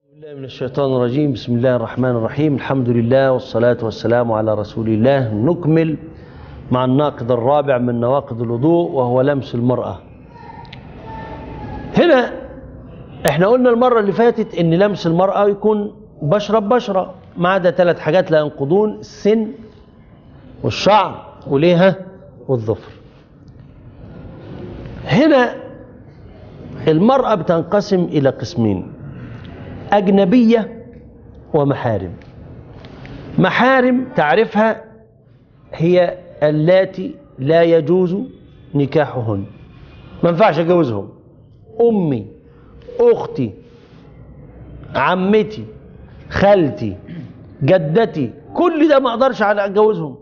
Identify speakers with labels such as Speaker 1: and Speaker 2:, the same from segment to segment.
Speaker 1: الله من الشيطان الرجيم بسم الله الرحمن الرحيم الحمد لله والصلاة والسلام على رسول الله نكمل مع الناقض الرابع من نواقض الوضوء وهو لمس المرأة هنا احنا قلنا المرة اللي فاتت ان لمس المرأة يكون بشرة ببشرة ما عدا ثلاث حاجات لا ينقضون السن والشعر وليها والظفر هنا المرأة بتنقسم إلى قسمين أجنبية ومحارم محارم تعرفها هي اللاتي لا يجوز نكاحهن ما ينفعش أجوزهم أمي أختي عمتي خالتي جدتي كل ده ما أقدرش على أتجوزهم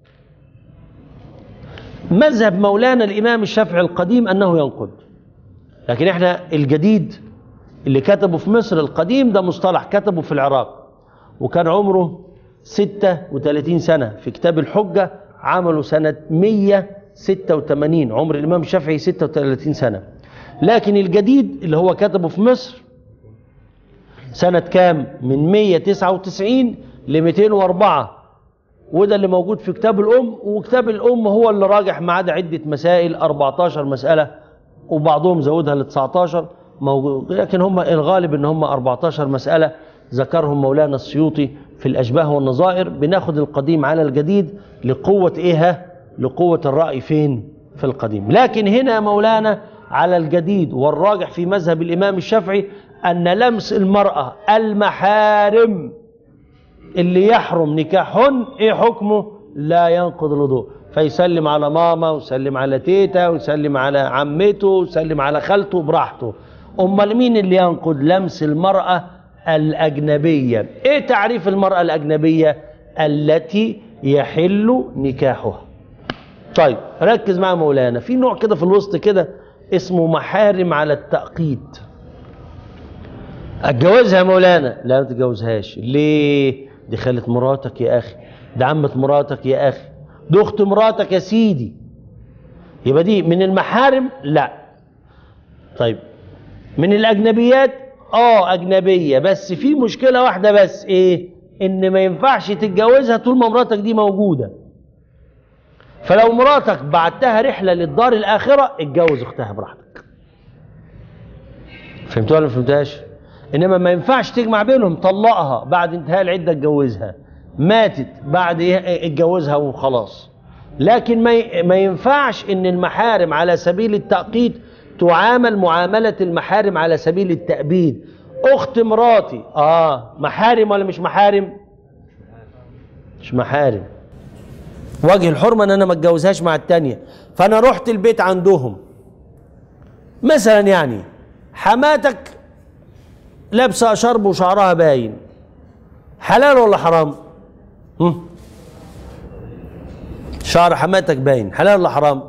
Speaker 1: مذهب مولانا الإمام الشافعي القديم أنه ينقض لكن احنا الجديد اللي كتبه في مصر القديم ده مصطلح كتبه في العراق وكان عمره 36 سنة في كتاب الحجة عمله سنة 186 عمر الإمام الشافعي 36 سنة لكن الجديد اللي هو كتبه في مصر سنة كام من 199 ل 204 وده اللي موجود في كتاب الأم وكتاب الأم هو اللي راجح ما عدا عدة مسائل 14 مسألة وبعضهم زودها ل 19 موجود لكن هم الغالب ان هم 14 مسألة ذكرهم مولانا السيوطي في الأشباه والنظائر بناخد القديم على الجديد لقوة إيه لقوة الرأي فين في القديم لكن هنا مولانا على الجديد والراجح في مذهب الإمام الشافعي أن لمس المرأة المحارم اللي يحرم نكاحهن إيه حكمه لا ينقض الوضوء فيسلم على ماما ويسلم على تيتا ويسلم على عمته ويسلم على خالته براحته امال مين اللي ينقض لمس المرأة الأجنبية ايه تعريف المرأة الأجنبية التي يحل نكاحها طيب ركز مع مولانا في نوع كده في الوسط كده اسمه محارم على التأقيد اتجوزها يا مولانا لا ما تتجوزهاش ليه دي خالة مراتك يا اخي ده عمة مراتك يا اخي دي اخت مراتك يا سيدي يبقى دي من المحارم لا طيب من الاجنبيات اه اجنبيه بس في مشكله واحده بس ايه ان ما ينفعش تتجوزها طول ما مراتك دي موجوده فلو مراتك بعتها رحله للدار الاخره اتجوز اختها براحتك فهمتوها ولا ما فهمتهاش انما ما ينفعش تجمع بينهم طلقها بعد انتهاء العده اتجوزها ماتت بعد ايه اتجوزها وخلاص لكن ما ما ينفعش ان المحارم على سبيل التأقيت تعامل معاملة المحارم على سبيل التأبيد أخت مراتي آه محارم ولا مش محارم مش محارم وجه الحرمة أن أنا ما اتجوزهاش مع التانية فأنا رحت البيت عندهم مثلا يعني حماتك لابسة شرب وشعرها باين حلال ولا حرام هم؟ شعر حماتك باين حلال ولا حرام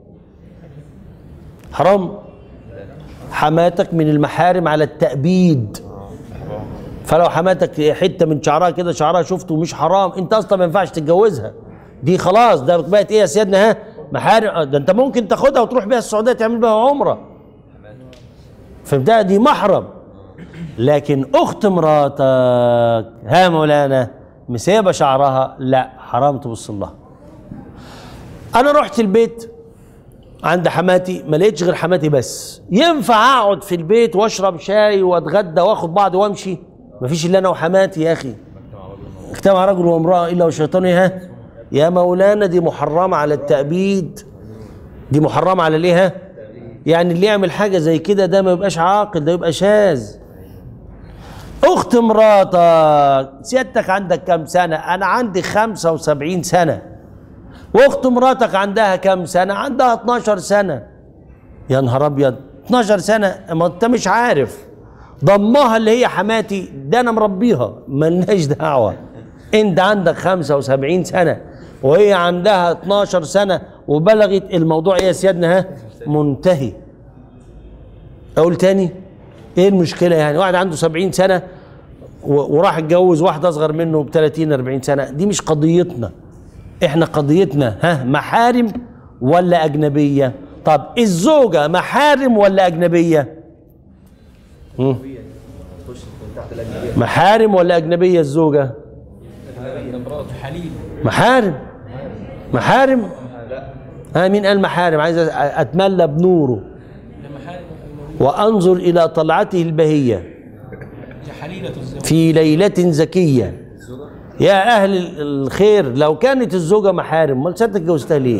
Speaker 1: حرام حماتك من المحارم على التأبيد فلو حماتك حته من شعرها كده شعرها شفته مش حرام انت اصلا ما ينفعش تتجوزها دي خلاص ده بقت ايه يا سيدنا ها محارم ده انت ممكن تاخدها وتروح بيها السعوديه تعمل بيها عمره فهمتها دي محرم لكن اخت مراتك ها مولانا مسيبه شعرها لا حرام تبص لها انا رحت البيت عند حماتي ما لقيتش غير حماتي بس ينفع اقعد في البيت واشرب شاي واتغدى واخد بعض وامشي مفيش الا انا وحماتي يا اخي اجتمع رجل وامراه الا والشيطان ها يا مولانا دي محرمه على التأبيد دي محرمه على ليه ها يعني اللي يعمل حاجه زي كده ده ما يبقاش عاقل ده يبقى شاذ اخت مراتك سيادتك عندك كم سنه انا عندي 75 سنه واخت مراتك عندها كم سنه عندها 12 سنه يا نهار ابيض 12 سنه ما انت مش عارف ضمها اللي هي حماتي ده انا مربيها ملناش دعوه انت عندك 75 سنه وهي عندها 12 سنه وبلغت الموضوع ايه يا سيادنا ها منتهي اقول تاني ايه المشكله يعني واحد عنده 70 سنه وراح اتجوز واحده اصغر منه ب 30 40 سنه دي مش قضيتنا احنا قضيتنا ها محارم ولا اجنبيه طب الزوجه محارم ولا اجنبيه مم. محارم ولا اجنبيه الزوجه
Speaker 2: حليل
Speaker 1: محارم محارم ها مين قال محارم عايز اتملى بنوره وانظر الى طلعته البهيه
Speaker 2: دي حليلة الزوج
Speaker 1: في ليله زكيه يا اهل ال- الخير لو كانت الزوجه محارم امال سيادتك اتجوزتها ليه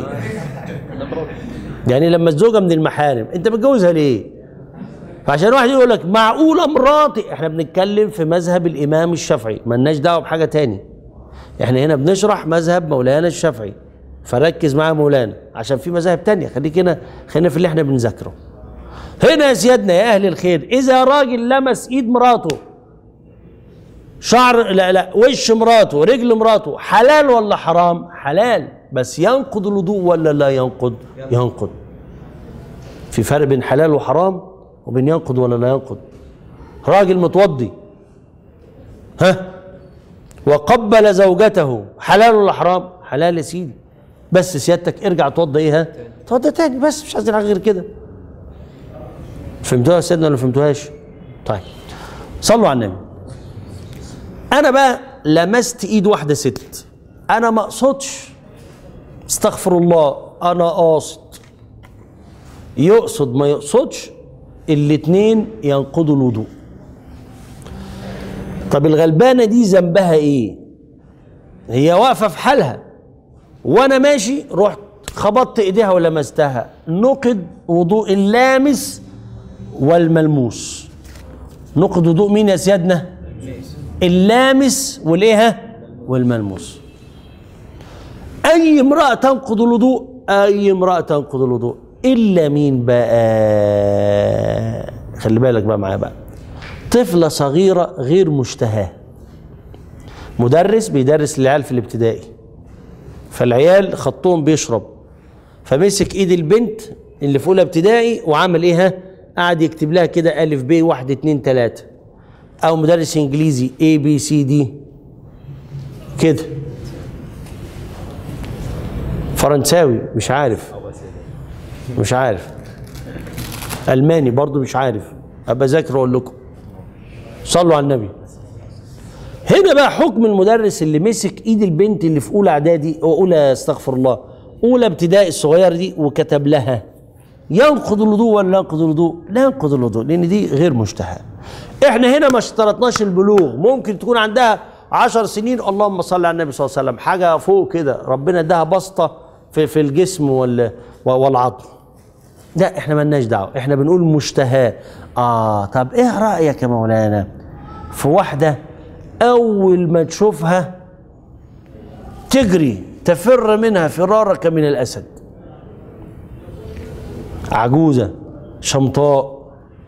Speaker 1: يعني لما الزوجه من المحارم انت متجوزها ليه فعشان واحد يقول لك معقوله مراتي احنا بنتكلم في مذهب الامام الشافعي ملناش دعوه بحاجه تاني احنا هنا بنشرح مذهب مولانا الشافعي فركز معاه مولانا عشان في مذاهب تانية خليك هنا خلينا في اللي احنا بنذاكره هنا يا سيادنا يا اهل الخير اذا راجل لمس ايد مراته شعر لا لا وش مراته رجل مراته حلال ولا حرام حلال بس ينقض الوضوء ولا لا ينقض ينقض في فرق بين حلال وحرام وبين ينقض ولا لا ينقض راجل متوضي ها وقبل زوجته حلال ولا حرام حلال يا سيدي بس سيادتك ارجع توضى ايه ها توضى تاني بس مش عايزين حاجه غير كده فهمتوها يا سيدنا ولا ما فهمتوهاش طيب صلوا على النبي انا بقى لمست ايد واحده ست انا ما اقصدش استغفر الله انا قاصد يقصد ما يقصدش الاتنين ينقضوا الوضوء طب الغلبانه دي ذنبها ايه هي واقفه في حالها وانا ماشي رحت خبطت ايديها ولمستها نقض وضوء اللامس والملموس نقض وضوء مين يا سيادنا اللامس والايه ها؟ والملموس اي امراه تنقض الوضوء اي امراه تنقض الوضوء الا مين بقى خلي بالك بقى معايا بقى طفله صغيره غير مشتهاه مدرس بيدرس للعيال في الابتدائي فالعيال خطهم بيشرب فمسك ايد البنت اللي في اولى ابتدائي وعمل ايه ها قعد يكتب لها كده الف ب واحد اتنين تلاته او مدرس انجليزي اي بي سي دي كده فرنساوي مش عارف مش عارف الماني برضو مش عارف ابقى ذاكر اقول لكم صلوا على النبي هنا بقى حكم المدرس اللي مسك ايد البنت اللي في اولى اعدادي او اولى استغفر الله اولى ابتدائي الصغيره دي وكتب لها ينقض الوضوء ولا لا ينقض الوضوء؟ لا ينقض الوضوء لان دي غير مشتهى. احنا هنا ما اشترطناش البلوغ ممكن تكون عندها عشر سنين اللهم صل على النبي صلى الله عليه وسلم حاجه فوق كده ربنا اداها بسطه في في الجسم وال والعظم. لا احنا مالناش دعوه احنا بنقول مشتهاه. اه طب ايه رايك يا مولانا في واحده اول ما تشوفها تجري تفر منها فرارك من الاسد عجوزه شمطاء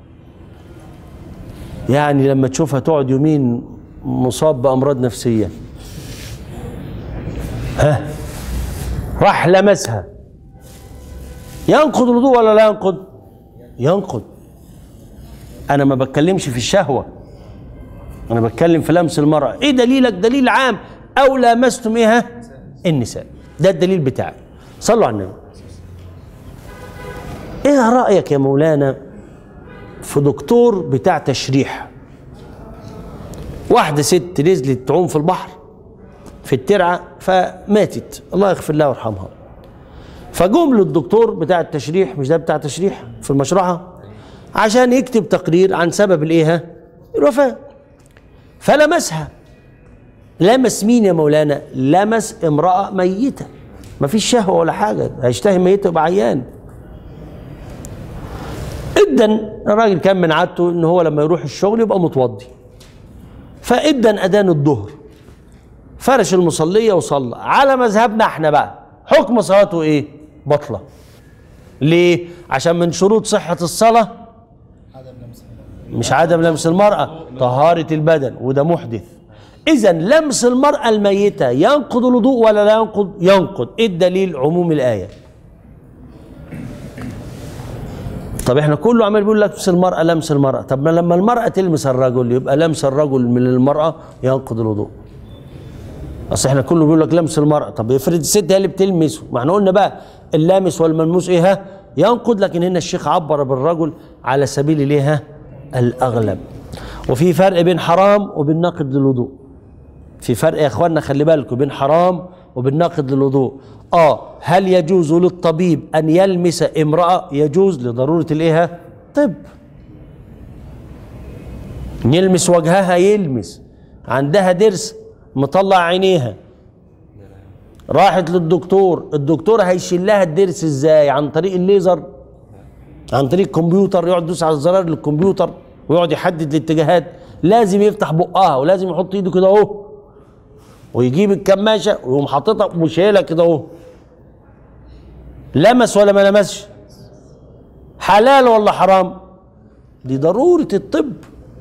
Speaker 1: يعني لما تشوفها تقعد يومين مصاب بامراض نفسيه ها راح لمسها ينقض الوضوء ولا لا ينقض ينقض انا ما بتكلمش في الشهوه انا بتكلم في لمس المرأة ايه دليلك دليل عام او لامستم ايه ها؟ النساء ده الدليل بتاعي صلوا على النبي ايه رأيك يا مولانا في دكتور بتاع تشريح واحدة ست نزلت تعوم في البحر في الترعة فماتت الله يغفر لها ويرحمها فجم للدكتور بتاع التشريح مش ده بتاع تشريح في المشرحة عشان يكتب تقرير عن سبب الايه ها؟ الوفاه فلمسها لمس مين يا مولانا لمس امرأة ميتة ما فيش شهوة ولا حاجة هيشتهي ميتة يبقى عيان إذن الراجل كان من عادته ان هو لما يروح الشغل يبقى متوضي فإذن أذان الظهر فرش المصلية وصلى على مذهبنا احنا بقى حكم صلاته ايه بطلة ليه عشان من شروط صحة الصلاة مش عدم لمس المرأة طهارة البدن وده محدث إذا لمس المرأة الميتة ينقض الوضوء ولا لا ينقض؟ ينقض، إيه الدليل؟ عموم الآية. طب احنا كله عمال بيقول لمس المرأة لمس المرأة، طب ما لما المرأة تلمس الرجل يبقى لمس الرجل من المرأة ينقض الوضوء. اصل احنا كله بيقول لك لمس المرأة، طب افرض الست هي اللي بتلمسه، ما احنا قلنا بقى اللامس والملموس ايه ها؟ ينقض لكن هنا الشيخ عبر بالرجل على سبيل الايه ها؟ الاغلب وفي فرق بين حرام وبين ناقض للوضوء في فرق يا اخوانا خلي بالكم بين حرام وبين ناقض للوضوء اه هل يجوز للطبيب ان يلمس امراه يجوز لضروره الايه طب يلمس وجهها يلمس عندها ضرس مطلع عينيها راحت للدكتور الدكتور هيشيل لها الضرس ازاي عن طريق الليزر عن طريق الكمبيوتر يقعد يدوس على الزرار للكمبيوتر ويقعد يحدد الاتجاهات لازم يفتح بقها ولازم يحط ايده كده اهو ويجيب الكماشه ويقوم حاططها وشايلها كده اهو لمس ولا ما لمسش حلال ولا حرام دي ضروره الطب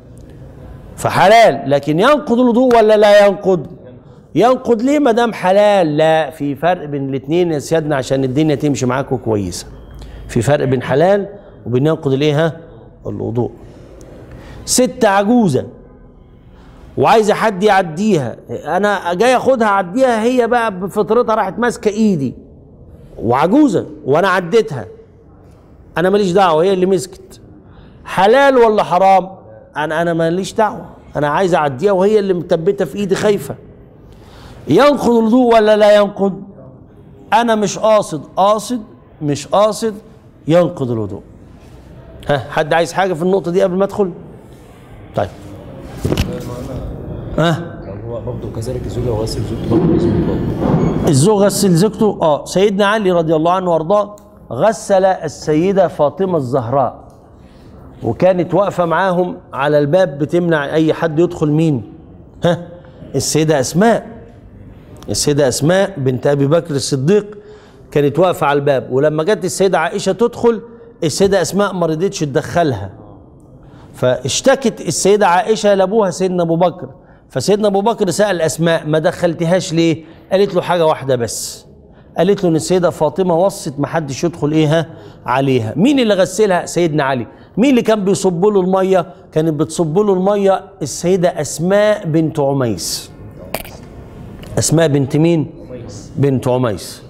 Speaker 1: فحلال لكن ينقض الوضوء ولا لا ينقض ينقض ليه ما دام حلال لا في فرق بين الاثنين يا سيادنا عشان الدنيا تمشي معاكم كويسه في فرق بين حلال وبين ينقض الايه ها؟ الوضوء ست عجوزه وعايزه حد يعديها انا جاي اخدها اعديها هي بقى بفطرتها راحت ماسكه ايدي وعجوزه وانا عديتها انا ماليش دعوه هي اللي مسكت حلال ولا حرام انا انا ماليش دعوه انا عايز اعديها وهي اللي مثبته في ايدي خايفه ينقض الوضوء ولا لا ينقض انا مش قاصد قاصد مش قاصد ينقض الوضوء ها حد عايز حاجه في النقطه دي قبل ما ادخل طيب ها
Speaker 3: هو برضه كذلك الزوجة وغسل زوجته برضه باسم برضه
Speaker 1: الزوج غسل زوجته اه سيدنا علي رضي الله عنه وارضاه غسل السيده فاطمه الزهراء وكانت واقفه معاهم على الباب بتمنع اي حد يدخل مين ها السيده اسماء السيده اسماء بنت ابي بكر الصديق كانت واقفه على الباب ولما جت السيده عائشه تدخل السيده اسماء ما رضتش تدخلها فاشتكت السيدة عائشة لأبوها سيدنا أبو بكر فسيدنا أبو بكر سأل أسماء ما دخلتهاش ليه قالت له حاجة واحدة بس قالت له إن السيدة فاطمة وصت ما حدش يدخل إيها عليها مين اللي غسلها سيدنا علي مين اللي كان بيصب له المية كانت بتصب له المية السيدة أسماء بنت عميس أسماء بنت مين بنت عميس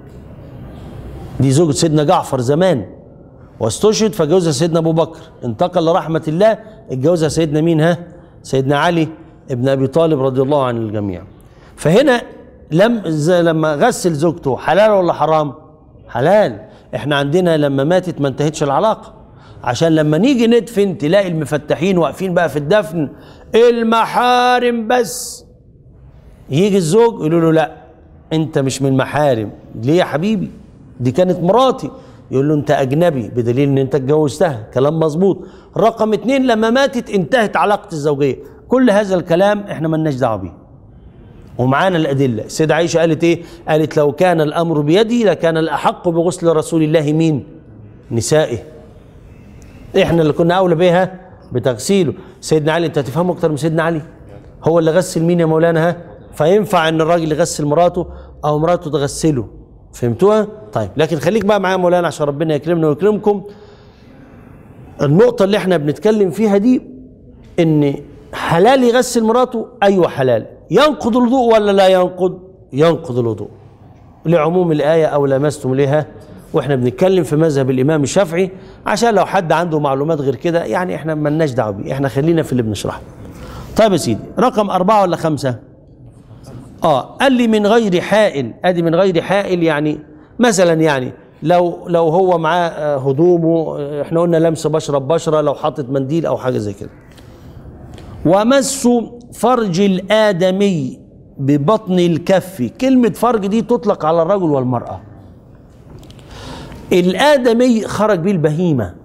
Speaker 1: دي زوجة سيدنا جعفر زمان واستشهد فجوزها سيدنا ابو بكر انتقل لرحمه الله اتجوزها سيدنا مين ها سيدنا علي ابن ابي طالب رضي الله عن الجميع فهنا لم ز- لما غسل زوجته حلال ولا حرام حلال احنا عندنا لما ماتت ما انتهتش العلاقه عشان لما نيجي ندفن تلاقي المفتحين واقفين بقى في الدفن المحارم بس يجي الزوج يقولوا له لا انت مش من المحارم ليه يا حبيبي دي كانت مراتي يقول له انت اجنبي بدليل ان انت اتجوزتها كلام مظبوط رقم اتنين لما ماتت انتهت علاقه الزوجيه كل هذا الكلام احنا ملناش دعوه بيه ومعانا الادله السيده عائشه قالت ايه قالت لو كان الامر بيدي لكان الاحق بغسل رسول الله مين نسائه احنا اللي كنا اولى بيها بتغسيله سيدنا علي انت هتفهمه اكتر من سيدنا علي هو اللي غسل مين يا مولانا ها فينفع ان الراجل يغسل مراته او مراته تغسله فهمتوها طيب لكن خليك بقى معايا يا مولانا عشان ربنا يكرمنا ويكرمكم النقطة اللي احنا بنتكلم فيها دي ان حلال يغسل مراته ايوه حلال ينقض الوضوء ولا لا ينقض ينقض الوضوء لعموم الآية أو لمستم لها واحنا بنتكلم في مذهب الإمام الشافعي عشان لو حد عنده معلومات غير كده يعني احنا ملناش دعوة بيه احنا خلينا في اللي بنشرحه طيب يا سيدي رقم أربعة ولا خمسة اه قال لي من غير حائل ادي من غير حائل يعني مثلا يعني لو لو هو معاه آه، هدومه آه، احنا قلنا لمس بشره ببشره لو حاطط منديل او حاجه زي كده ومس فرج الادمي ببطن الكف كلمه فرج دي تطلق على الرجل والمراه الادمي خرج بيه البهيمه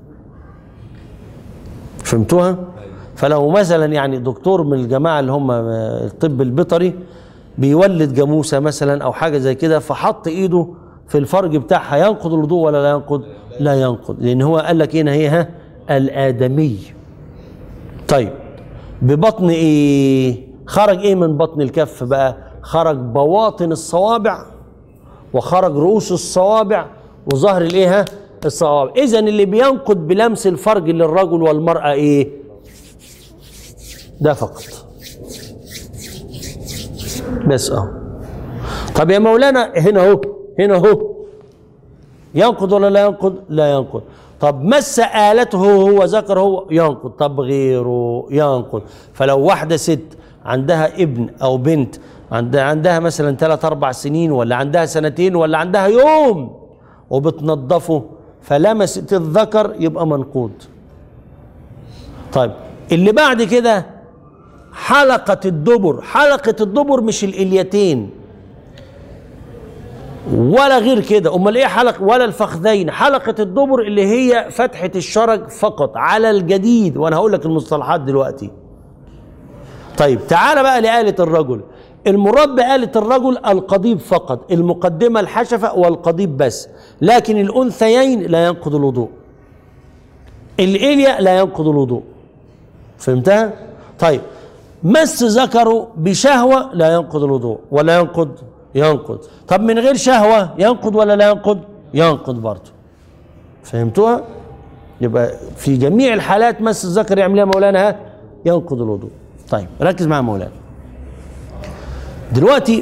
Speaker 1: فهمتوها فلو مثلا يعني دكتور من الجماعه اللي هم آه، الطب البيطري بيولد جاموسه مثلا او حاجه زي كده فحط ايده في الفرج بتاعها ينقض الوضوء ولا لا ينقض؟ لا ينقض لان هو قال لك هنا هي ها الادمي. طيب ببطن ايه؟ خرج ايه من بطن الكف بقى؟ خرج بواطن الصوابع وخرج رؤوس الصوابع وظهر الايه ها؟ الصوابع، اذا اللي بينقض بلمس الفرج للرجل والمراه ايه؟ ده فقط. بس اه طب يا مولانا هنا اهو هنا اهو ينقض ولا لا ينقض لا ينقض طب مس آلته هو ذكر هو ينقض طب غيره ينقض فلو واحدة ست عندها ابن أو بنت عندها عندها مثلا ثلاث أربع سنين ولا عندها سنتين ولا عندها يوم وبتنظفه فلمست الذكر يبقى منقوض طيب اللي بعد كده حلقة الدبر حلقة الدبر مش الإليتين ولا غير كده امال ايه حلق ولا الفخذين حلقه الدبر اللي هي فتحه الشرج فقط على الجديد وانا هقول لك المصطلحات دلوقتي طيب تعال بقى لآلة الرجل المراد بآلة الرجل القضيب فقط المقدمة الحشفة والقضيب بس لكن الأنثيين لا ينقض الوضوء الإليا لا ينقض الوضوء فهمتها؟ طيب مس ذكره بشهوة لا ينقض الوضوء ولا ينقض ينقض طب من غير شهوة ينقض ولا لا ينقض ينقض برضه فهمتوها يبقى في جميع الحالات مس الذكر يعمل ايه يا مولانا ها ينقض الوضوء طيب ركز معايا يا مولانا دلوقتي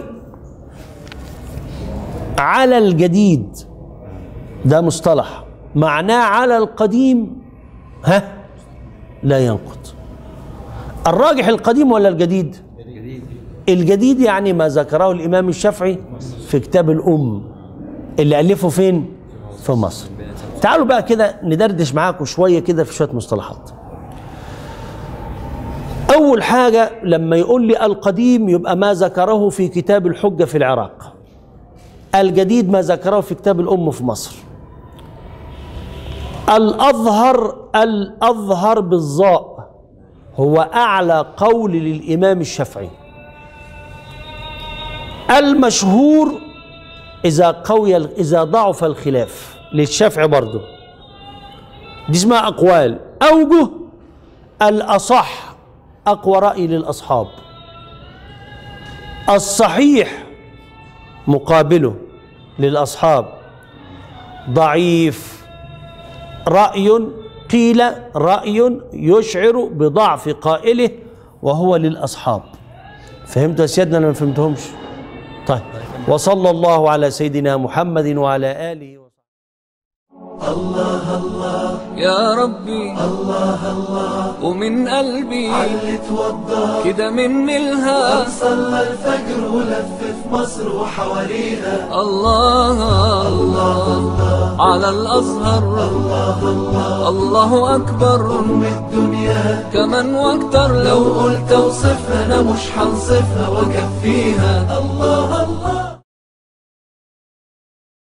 Speaker 1: على الجديد ده مصطلح معناه على القديم ها لا ينقض الراجح القديم ولا الجديد الجديد يعني ما ذكره الإمام الشافعي في كتاب الأم اللي ألفه فين في مصر تعالوا بقى كده ندردش معاكم شوية كده في شوية مصطلحات أول حاجة لما يقول لي القديم يبقى ما ذكره في كتاب الحجة في العراق الجديد ما ذكره في كتاب الأم في مصر الأظهر الأظهر بالظاء هو أعلى قول للإمام الشافعي المشهور إذا قوي إذا ضعف الخلاف للشافعي برضه دي اسمها أقوال أوجه الأصح أقوى رأي للأصحاب الصحيح مقابله للأصحاب ضعيف رأي قيل رأي يشعر بضعف قائله وهو للأصحاب فهمتوا يا سيادنا ولا ما فهمتهمش طيب وصلى الله على سيدنا محمد وعلى آله وصحبه
Speaker 4: يا ربي الله الله ومن قلبي
Speaker 5: علي توضى
Speaker 4: كده مني الها
Speaker 5: صلى الفجر ولف في مصر وحواليها
Speaker 4: الله الله على الأزهر الله أكبر
Speaker 5: أم الدنيا
Speaker 4: كمان واكتر
Speaker 5: لو
Speaker 4: لو
Speaker 5: قلت اوصفها انا مش هنصفها واكفيها الله الله